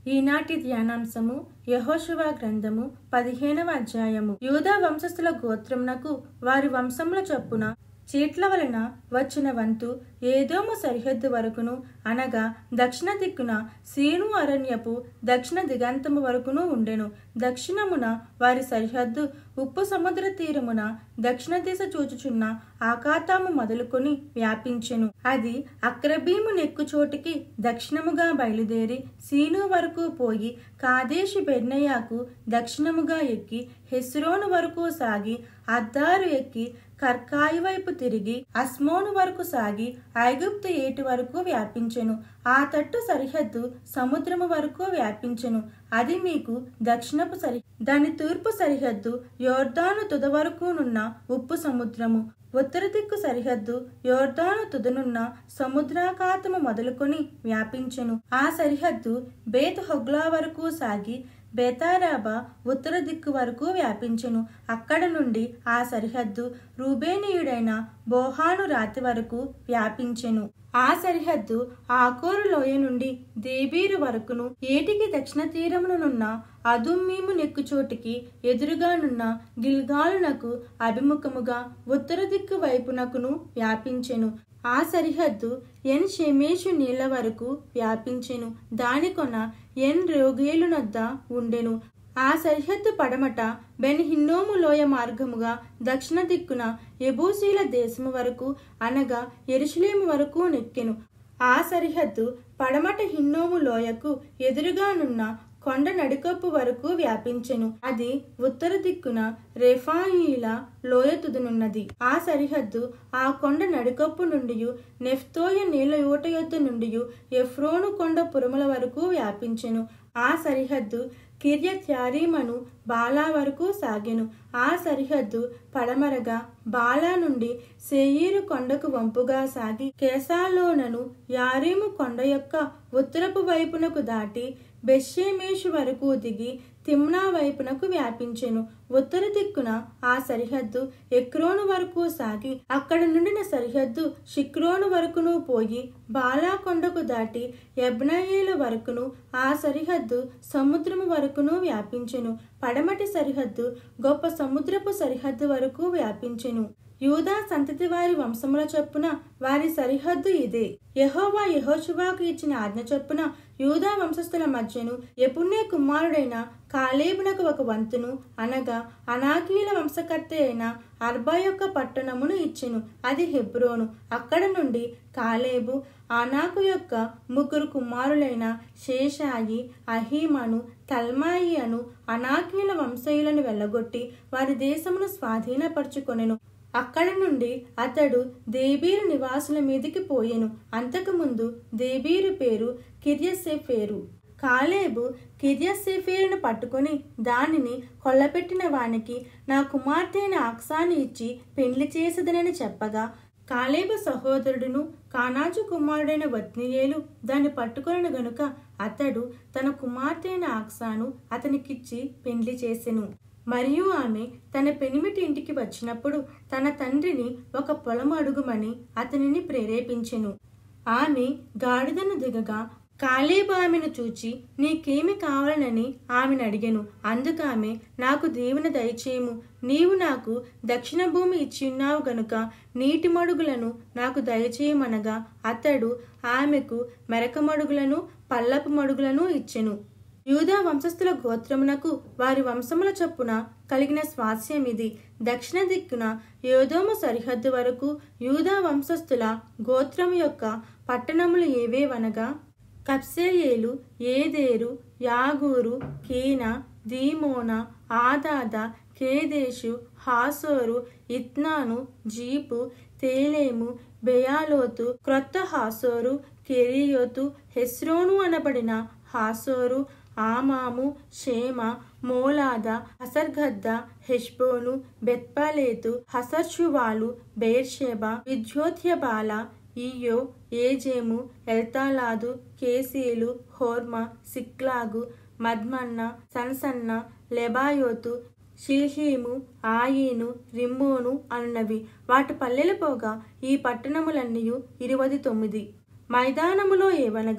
ఈనాటి ధ్యానాంశము యహోశువ గ్రంథము పదిహేనవ అధ్యాయము యూదా వంశస్థుల గోత్రమునకు వారి వంశముల చొప్పున చీట్ల వలన వచ్చిన వంతు ఏదోము సరిహద్దు వరకును అనగా దక్షిణ దిక్కున సీను అరణ్యపు దక్షిణ దిగంతము వరకును ఉండెను దక్షిణమున వారి సరిహద్దు ఉప్పు సముద్ర తీరమున దక్షిణ దిశ చూచుచున్న ఆకాతాము మొదలుకొని వ్యాపించెను అది అక్రబీము నెక్కు చోటికి దక్షిణముగా బయలుదేరి సీను వరకు పోయి కాదేశి బెర్నయాకు దక్షిణముగా ఎక్కి హెస్రోను వరకు సాగి అద్దారు ఎక్కి కర్కాయి వైపు తిరిగి అస్మోను వరకు సాగి ఐగుప్తు ఏటి వరకు వ్యాపించెను ఆ తట్టు సరిహద్దు సముద్రము వరకు వ్యాపించెను అది మీకు దక్షిణపు సరి దాని తూర్పు సరిహద్దు యోర్దాను తుద వరకునున్న ఉప్పు సముద్రము ఉత్తర దిక్కు సరిహద్దు యోర్దాను తుదనున్న సముద్రాకాతము మొదలుకొని వ్యాపించెను ఆ సరిహద్దు బేత్ హొగ్లా వరకు సాగి బేతారాబా ఉత్తర దిక్కు వరకు వ్యాపించెను అక్కడ నుండి ఆ సరిహద్దు రూబేనీయుడైన బోహాను రాతి వరకు వ్యాపించెను ఆ సరిహద్దు ఆకోరు లోయ నుండి దేబీరు వరకును ఏటికి దక్షిణ తీరమునున్న అదుమ్మీము నెక్కుచోటికి ఎదురుగానున్న గిల్గాలునకు అభిముఖముగా ఉత్తర దిక్కు వైపునకును వ్యాపించెను ఆ సరిహద్దు ఎన్ షెమేషు నీళ్ల వరకు వ్యాపించెను దాని కొన ఎన్ రోగేలునద్ద ఉండెను ఆ సరిహద్దు పడమట బెన్ హిన్నోము లోయ మార్గముగా దక్షిణ దిక్కున ఎబూసీల దేశము వరకు అనగా ఎరుషులేము వరకు నెక్కెను ఆ సరిహద్దు పడమట హిన్నోము లోయకు ఎదురుగానున్న కొండ నడికప్పు వరకు వ్యాపించెను అది ఉత్తర దిక్కున రేఫాయిల లోయ తుదునున్నది ఆ సరిహద్దు ఆ కొండ నడికప్పు నుండి నెఫ్తోయ నీళ్ల ఊట యొద్ద నుండి ఎఫ్రోను కొండ పురముల వరకు వ్యాపించెను ఆ సరిహద్దు కిర్యత్యారీమను బాలా వరకు సాగెను ఆ సరిహద్దు పడమరగా బాలా నుండి సేయీరు కొండకు వంపుగా సాగి కేసాలోనను యారీము కొండ యొక్క ఉత్తరపు వైపునకు దాటి బెషేమేషు వరకు దిగి తిమ్నా వైపునకు వ్యాపించెను ఉత్తర దిక్కున ఆ సరిహద్దు ఎక్రోను వరకు సాగి అక్కడ నుండిన సరిహద్దు షిక్రోను వరకును పోయి బాలా కొండకు దాటి ఎబ్నయేలు వరకును ఆ సరిహద్దు సముద్రము వరకును వ్యాపించెను పడమటి సరిహద్దు గొప్ప సముద్రపు సరిహద్దు వరకు వ్యాపించెను యూదా సంతతి వారి వంశముల చొప్పున వారి సరిహద్దు ఇదే యహోవా యహోశువాకు ఇచ్చిన ఆజ్ఞ చొప్పున యూదా వంశస్థుల మధ్యను ఎపుణ్య కుమారుడైన కాలేబునకు ఒక వంతును అనగా అనాకీల వంశకర్త అయిన అర్బా యొక్క పట్టణమును ఇచ్చెను అది హెబ్రోను అక్కడ నుండి కాలేబు అనాకు యొక్క ముగ్గురు కుమారులైన శేషాయి అహీమను తల్మాయి అను అనాకీల వంశీయులను వెళ్ళగొట్టి వారి దేశమును స్వాధీనపరుచుకొనెను అక్కడ నుండి అతడు దేబీరు నివాసుల మీదికి పోయెను అంతకుముందు దేబీరు పేరు కిర్యసెఫేరు కాలేబు కిర్యసెఫేరును పట్టుకొని దానిని కొల్లపెట్టిన వానికి నా కుమార్తె అయిన ఆక్సాను ఇచ్చి పెండ్లి చేసదనని చెప్పగా కాలేబు సహోదరుడును కానాజు కుమారుడైన వత్నియేలు దాన్ని పట్టుకొనను గనుక అతడు తన కుమార్తె అయిన ఆక్సాను అతనికిచ్చి పెండ్లి చేసెను మరియు ఆమె తన పెనిమిటి ఇంటికి వచ్చినప్పుడు తన తండ్రిని ఒక పొలం అడుగుమని అతనిని ప్రేరేపించెను ఆమె గాడిదను దిగగా కాలేబు ఆమెను చూచి నీకేమి కావాలనని ఆమెను అడిగెను అందుకామె నాకు దీవెన దయచేయము నీవు నాకు దక్షిణ భూమి ఇచ్చిన్నావు గనుక నీటి మడుగులను నాకు దయచేయమనగా అతడు ఆమెకు మెరక మడుగులను పల్లపు మడుగులను ఇచ్చెను యూదా వంశస్థుల గోత్రమునకు వారి వంశముల చొప్పున కలిగిన స్వాస్యం ఇది దక్షిణ దిక్కున యోదోము సరిహద్దు వరకు యూదా వంశస్థుల గోత్రం యొక్క పట్టణములు ఏవేవనగా కప్సేయేలు ఏదేరు యాగూరు కీనా దీమోన ఆదాద కేదేశు హాసోరు ఇత్నాను జీపు తేలేము బెయాలోతు క్రొత్త హాసోరు కెరియోతు హెస్రోను అనబడిన హాసోరు ఆమాము షేమ మోలాద హసర్గద్ద హెష్బోను బెత్పలేతు హసర్షువాలు బేర్షెబ విద్యోత్యబాల ఈయో ఏజేము ఎల్తాలాదు కేసీలు హోర్మ సిక్లాగు మద్మన్న సన్సన్న లెబాయోతు షిల్హీము ఆయిను రిమ్మోను అనున్నవి వాటి పల్లెలు పోగా ఈ పట్టణములన్నీ ఇరువది తొమ్మిది మైదానములో ఏవనగా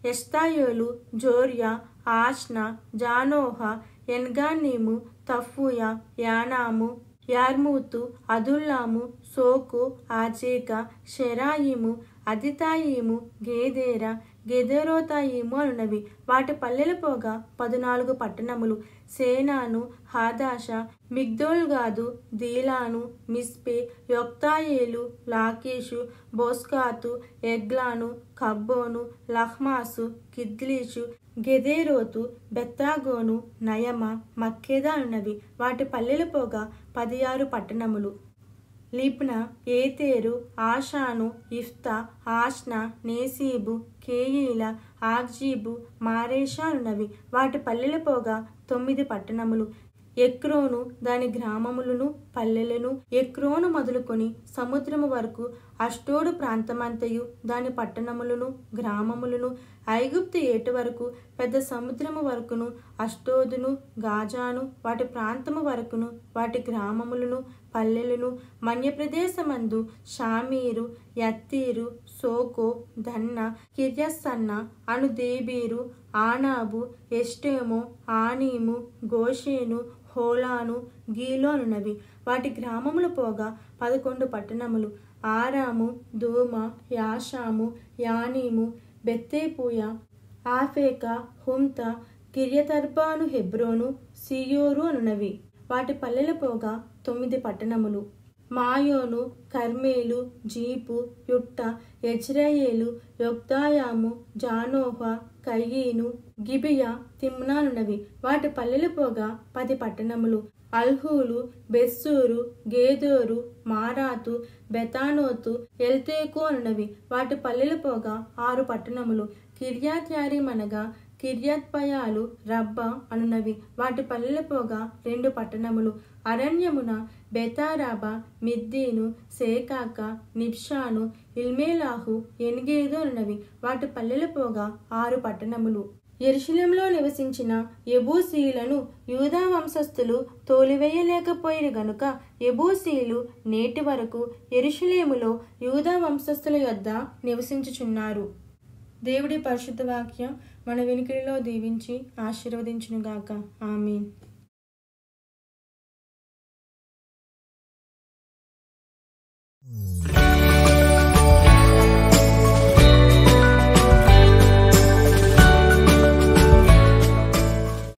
ఎస్తాయోలు జోర్యా ఆష్నా జానోహ ఎన్గానీము తఫూయ యానాము యార్మూతు అదుల్లాము సోకు ఆజేక షెరాయిము అదితాయిము గేదేర గెదెరోతాయిము అనునవి వాటి పల్లెలు పోగా పదునాలుగు పట్టణములు సేనాను హాదాష మిగ్దోల్గాదు దీలాను మిస్పే యొక్తాయేలు లాకేషు బోస్కాతు ఎగ్లాను కబ్బోను లహ్మాసు కిద్లీషు గెదేరోతు బెత్తాగోను నయమ మక్కేదా అనునవి వాటి పల్లెలు పోగా పది ఆరు పట్టణములు లిబ్నా ఏతేరు ఆషాను ఇఫ్తా ఆష్నా నేసీబు కేయిల ఆగ్జీబు మారేషా ఉన్నవి వాటి పల్లెలు పోగా తొమ్మిది పట్టణములు ఎక్రోను దాని గ్రామములను పల్లెలను ఎక్రోను మొదలుకొని సముద్రము వరకు అష్టోడు ప్రాంతమంతయు దాని పట్టణములను గ్రామములను ఐగుప్తు ఏటు వరకు పెద్ద సముద్రము వరకును అష్టోదును గాజాను వాటి ప్రాంతము వరకును వాటి గ్రామములను పల్లెలను మన్యప్రదేశమందు షామీరు యత్తీరు సోకో దన్న కిర్యస్సన్న అను దేబీరు ఆనాబు ఎస్టేమో ఆనీము గోషేను హోలాను గీలోనున్నవి వాటి గ్రామములు పోగా పదకొండు పట్టణములు ఆరాము దోమ యాషాము యానీము బెత్తేపూయ ఆఫేక హుంత కిర్యతర్బాను హెబ్రోను సియోరు అనునవి వాటి పల్లెలు పోగా తొమ్మిది పట్టణములు మాయోను కర్మేలు జీపు యుట్ట ఎజ్రయేలు యొక్దాయాము జానోహ కయ్యీను గిబియా తిమ్నానున్నవి వాటి పల్లెలు పోగా పది పట్టణములు అల్హూలు బెస్సూరు గేదోరు మారాతు బెతానోతు ఎల్తేకు అనునవి వాటి పల్లెలు పోగా ఆరు పట్టణములు కిర్యాత్యారీం అనగా కిర్యత్పయాలు రబ్బ అనునవి వాటి పల్లెలు పోగా రెండు పట్టణములు అరణ్యమున బెతారాబా మిద్దీను సేకాక నిప్షాను ఇల్మేలాహు ఎనిగేదు అనునవి వాటి పల్లెలు పోగా ఆరు పట్టణములు ఎరుశలంలో నివసించిన ఎబూసీలను యూదా వంశస్థులు తోలివేయలేకపోయిన గనుక ఎబూసీలు నేటి వరకు ఎరుషులేములో యూదా వంశస్థుల యొద్ద నివసించుచున్నారు దేవుడి పరిశుద్ధ వాక్యం మన వెనుకడిలో దీవించి ఆశీర్వదించునుగాక ఆమీన్